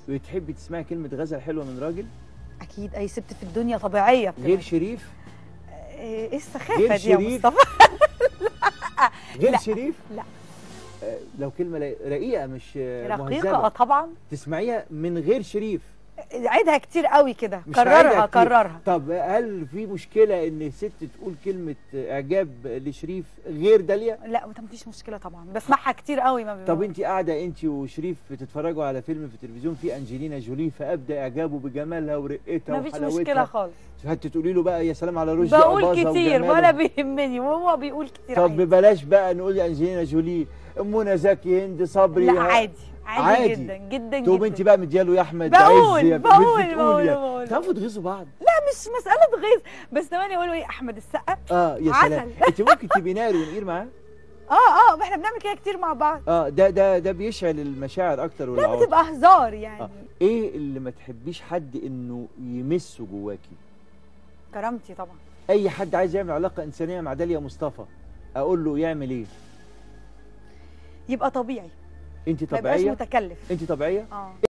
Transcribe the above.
بتحبي تسمعي كلمه غزل حلوه من راجل اكيد اي ست في الدنيا طبيعيه غير بتبقى- شريف ايه إيه السخافه غير دي يا شريف؟ مصطفى غير لا. شريف لا. آه، لو كلمه لا- رقيقه مش آه، رقيقه اه مهذبه طبعا تسمعيها من غير شريف عيدها كتير قوي كده مش كررها عايزة كتير. كررها طب هل في مشكله ان ست تقول كلمه اعجاب لشريف غير داليا لا ما فيش مشكله طبعا بسمعها كتير قوي ما طب انت قاعده انت وشريف بتتفرجوا على فيلم في التلفزيون فيه انجلينا جولي فابدا اعجابه بجمالها ورقتها ما فيش وحلاوتها مشكله خالص حتى تقولي له بقى يا سلام على رشدي بقول أباظة كتير وجماله. ولا بيهمني وهو بيقول كتير طب عادي. ببلاش بقى نقول انجلينا جولي منى زكي هند صبري لا عادي عادي, عادي. جدا جدا طب جدا انت بقى مدياله يا احمد بقول- عز يا بقول- بتقول بقول- يا- بقول. تعرفوا تغيظوا بعض مش مساله غيظ بس كمان يقولوا ايه احمد السقا اه يا عسل. سلام انت ممكن تبقي ناري ونقير معاه اه اه ما احنا بنعمل كده كتير مع بعض اه ده ده ده بيشعل المشاعر اكتر لا والعواطف بتبقى هزار يعني آه. ايه اللي ما تحبيش حد انه يمسه جواكي كرامتي طبعا اي حد عايز يعمل علاقه انسانيه مع داليا مصطفى اقول له يعمل ايه يبقى طبيعي انت ما يبقاش طبيعيه متكلف انت طبيعيه اه